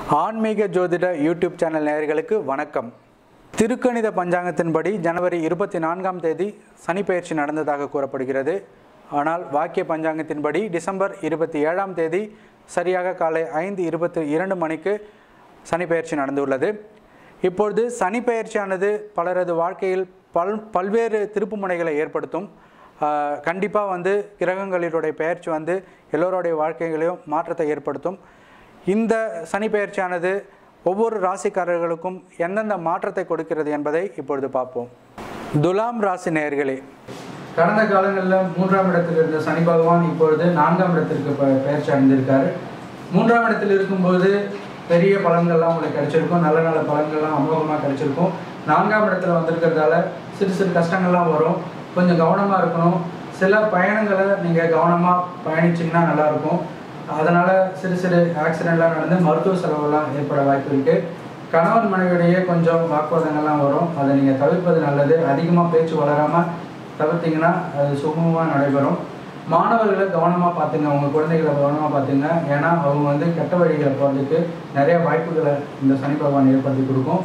ஆன்மீக ஜோதிட YouTube channel நேயர்களுக்கு வணக்கம் திருக்கணித பஞ்சாங்கத்தின்படி ஜனவரி இருபத்தி நான்காம் தேதி சனி பெயர்ச்சி நடந்ததாக கூறப்படுகிறது ஆனால் வாக்கிய பஞ்சாங்கத்தின்படி டிசம்பர் இருபத்தி ஏழாம் தேதி சரியாக காலை ஐந்து இருபத்தி இரண்டு மணிக்கு சனி பெயர்ச்சி நடந்துள்ளது இப்பொழுது சனி பெயர்ச்சியானது பலரது வாழ்க்கையில் பல் பல்வேறு திருப்புமுனைகளை ஏற்படுத்தும் கண்டிப்பாக வந்து கிரகங்களினுடைய பெயர்ச்சி வந்து எல்லோருடைய வாழ்க்கைகளையும் மாற்றத்தை ஏற்படுத்தும் இந்த சனி பெயர்ச்சியானது ஒவ்வொரு ராசிக்காரர்களுக்கும் எந்தெந்த மாற்றத்தை கொடுக்கிறது என்பதை இப்பொழுது பார்ப்போம் துலாம் ராசி நேயர்களே கடந்த காலங்களில் மூன்றாம் இடத்தில் இருந்த சனி பகவான் இப்பொழுது நான்காம் இடத்திற்கு பெ- பெயர்ச்சி அடைந்திருக்காரு மூன்றாம் இடத்தில் இருக்கும்போது பெரிய பலன்கள்லாம் உங்களுக்கு கிடைச்சிருக்கும் நல்ல நல்ல பலன்கள்லாம் அமோகமாக கிடைச்சிருக்கும் நான்காம் இடத்துல வந்திருக்கிறதால சிறு சிறு கஷ்டங்கள்லாம் வரும் கொஞ்சம் கவனமாக இருக்கணும் சில பயணங்களை நீங்கள் கவனமாக பயணிச்சிங்கன்னா நல்லாயிருக்கும் அதனால் சிறு சிறு ஆக்சிடெண்ட்லாம் நடந்து மருத்துவ செலவெல்லாம் ஏற்பட வாய்ப்பு இருக்குது கணவன் மனைவியிடையே கொஞ்சம் வாக்குவாதங்கள்லாம் வரும் அதை நீங்கள் தவிர்ப்பது நல்லது அதிகமாக பேச்சு வளராமல் தவிர்த்தீங்கன்னா அது சுகமமாக நடைபெறும் மாணவர்களை கவனமாக பார்த்துங்க உங்கள் குழந்தைகளை கவனமாக பார்த்துங்க ஏன்னா அவங்க வந்து கெட்ட வழிகளை போகிறதுக்கு நிறைய வாய்ப்புகளை இந்த சனி பகவான் ஏற்படுத்தி கொடுக்கும்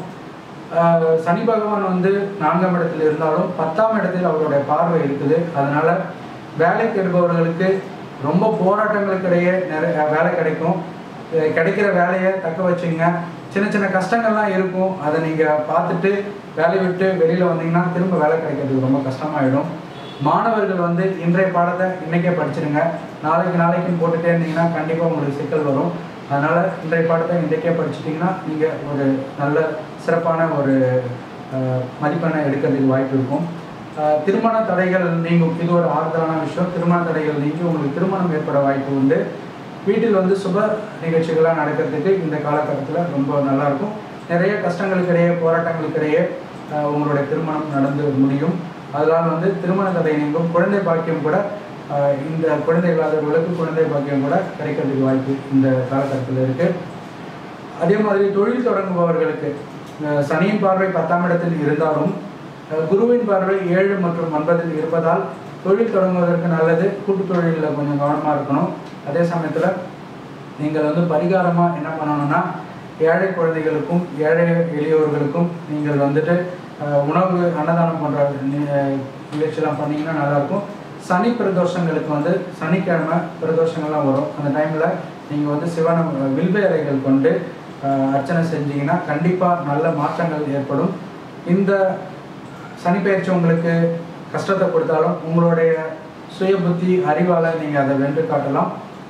ஆஹ் சனி பகவான் வந்து நான்காம் இடத்தில் இருந்தாலும் பத்தாம் இடத்தில் அவருடைய பார்வை இருக்குது அதனால வேலைக்கு இருப்பவர்களுக்கு ரொம்ப போராட்டங்களுக்கு இடையே நிறைய வேலை கிடைக்கும் அஹ் கிடைக்கிற வேலையை தக்க வச்சுங்க சின்ன சின்ன கஷ்டங்கள்லாம் இருக்கும் அதை நீங்கள் பார்த்துட்டு வேலையை விட்டு வெளியில் வந்தீங்கன்னா திரும்ப வேலை கிடைக்கிறதுக்கு ரொம்ப கஷ்டமாயிடும் மாணவர்கள் வந்து இன்றைய பாடத்தை இன்னைக்கே படிச்சிருங்க நாளைக்கு நாளைக்குன்னு போட்டுட்டே இருந்தீங்கன்னா கண்டிப்பாக உங்களுக்கு சிக்கல் வரும் அதனால் இன்றைய பாடத்தை இன்றைக்கே படிச்சிட்டிங்கன்னா நீங்கள் ஒரு நல்ல சிறப்பான ஒரு அஹ், மதிப்பெண்ணை எடுக்கிறதுக்கு வாய்ப்பு இருக்கும் அஹ், திருமண தடைகள் நீங்கும் இது ஒரு ஆறுதலான விஷயம் திருமண தடைகள் நீங்கி உங்களுக்கு திருமணம் ஏற்பட வாய்ப்பு உண்டு வீட்டில் வந்து சுப நிகழ்ச்சிகளாக நடக்கிறதுக்கு இந்த காலகட்டத்தில் ரொம்ப நல்லா இருக்கும் நிறைய கஷ்டங்களுக்கு இடையே போராட்டங்களுக்கு இடையே அஹ், உங்களுடைய திருமணம் நடந்து முடியும் அதனால் வந்து திருமண தடை நீங்கும் குழந்தை பாக்கியம் கூட அஹ், இந்த குழந்தை இல்லாதவர்களுக்கு குழந்தை பாக்கியம் கூட கிடைக்கிறதுக்கு வாய்ப்பு இந்த காலகட்டத்தில் இருக்குது அதே மாதிரி தொழில் தொடங்குபவர்களுக்கு அஹ், சனியின் பார்வை பத்தாம் இடத்தில் இருந்தாலும் அஹ், குருவின் பார்வை ஏழு மற்றும் ஒன்பதில் இருப்பதால் தொழில் தொடங்குவதற்கு நல்லது கூட்டு தொழிலில் கொஞ்சம் கவனமாக இருக்கணும் அதே சமயத்தில் நீங்கள் வந்து பரிகாரமாக என்ன பண்ணணும்னா ஏழை குழந்தைகளுக்கும் ஏழை எளியவர்களுக்கும் நீங்கள் வந்துட்டு அஹ், உணவு அன்னதானம் போன்ற நி- அஹ், நிகழ்ச்சியெல்லாம் பண்ணீங்கன்னா நல்லாயிருக்கும் சனி பிரதோஷங்களுக்கு வந்து சனிக்கிழமை பிரதோஷங்கள்லாம் வரும் அந்த டைமில் நீங்கள் வந்து சிவன வில்வ இலைகள் கொண்டு அஹ், அர்ச்சனை செஞ்சீங்கன்னா கண்டிப்பாக நல்ல மாற்றங்கள் ஏற்படும் இந்த சனி பயிற்சி உங்களுக்கு கஷ்டத்தை கொடுத்தாலும் உங்களுடைய சுய புத்தி அறிவால் நீங்கள் அதை வென்று காட்டலாம்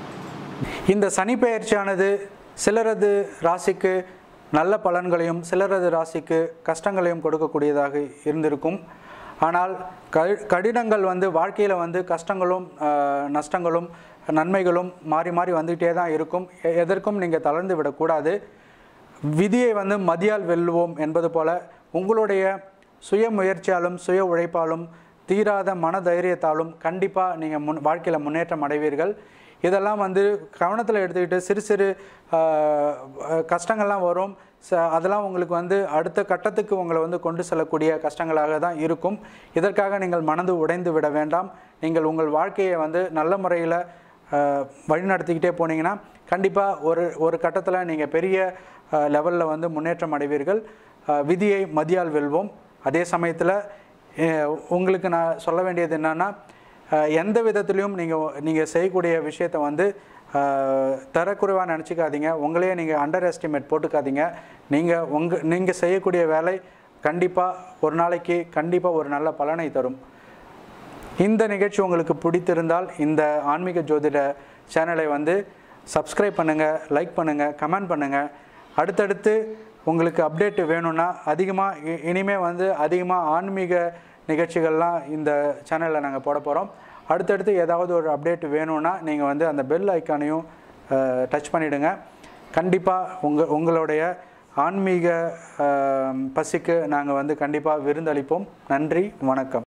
இந்த சனி பெயர்ச்சியானது சிலரது ராசிக்கு நல்ல பலன்களையும் சிலரது ராசிக்கு கஷ்டங்களையும் கொடுக்கக்கூடியதாக இருந்திருக்கும் ஆனால் கடி கடினங்கள் வந்து வாழ்க்கையில் வந்து கஷ்டங்களும் ஆஹ், நஷ்டங்களும் நன்மைகளும் மாறி மாறி வந்துகிட்டே தான் இருக்கும் எ- எதற்கும் நீங்கள் தளர்ந்து விடக்கூடாது விதியை வந்து மதியால் வெல்லுவோம் என்பது போல உங்களுடைய சுய முயற்சியாலும் சுய உழைப்பாலும் தீராத மன தைரியத்தாலும் கண்டிப்பாக நீங்கள் முன் வாழ்க்கையில் முன்னேற்றம் அடைவீர்கள் இதெல்லாம் வந்து கவனத்தில் எடுத்துக்கிட்டு சிறு சிறு ஆஹ், அஹ், கஷ்டங்கள்லாம் வரும் ச அதெல்லாம் உங்களுக்கு வந்து அடுத்த கட்டத்துக்கு உங்களை வந்து கொண்டு செல்லக்கூடிய கஷ்டங்களாக தான் இருக்கும் இதற்காக நீங்கள் மனது உடைந்து விட வேண்டாம் நீங்கள் உங்கள் வாழ்க்கையை வந்து நல்ல முறையில் ஆஹ் வழிநடத்திக்கிட்டே போனீங்கன்னா கண்டிப்பாக ஒரு ஒரு கட்டத்தில் நீங்கள் பெரிய லெவலில் வந்து முன்னேற்றம் அடைவீர்கள் ஆஹ் விதியை மதியால் வெல்வோம் அதே சமயத்தில் உங்களுக்கு நான் சொல்ல வேண்டியது என்னென்னா எந்த விதத்துலையும் நீங்கள் நீங்கள் செய்யக்கூடிய விஷயத்தை வந்து ஆஹ் தரக்குறைவாக நினச்சிக்காதீங்க உங்களையே நீங்கள் அண்டர் எஸ்டிமேட் போட்டுக்காதீங்க நீங்கள் உங்கள் நீங்கள் செய்யக்கூடிய வேலை கண்டிப்பாக ஒரு நாளைக்கு கண்டிப்பாக ஒரு நல்ல பலனை தரும் இந்த நிகழ்ச்சி உங்களுக்கு பிடித்திருந்தால் இந்த ஆன்மீக ஜோதிட சேனலை வந்து சப்ஸ்கிரைப் பண்ணுங்கள் லைக் பண்ணுங்கள் கமெண்ட் பண்ணுங்கள் அடுத்தடுத்து உங்களுக்கு அப்டேட் வேணும்னா அதிகமாக இனிமே வந்து அதிகமாக ஆன்மீக நிகழ்ச்சிகள்லாம் இந்த சேனலில் நாங்கள் போட போகிறோம் அடுத்தடுத்து ஏதாவது ஒரு அப்டேட் வேணும்னா நீங்கள் வந்து அந்த பெல் ஐக்கானையும் டச் பண்ணிவிடுங்க கண்டிப்பாக உங்கள் உங்களுடைய ஆன்மீக அஹ், பசிக்கு நாங்கள் வந்து கண்டிப்பாக விருந்தளிப்போம் நன்றி வணக்கம்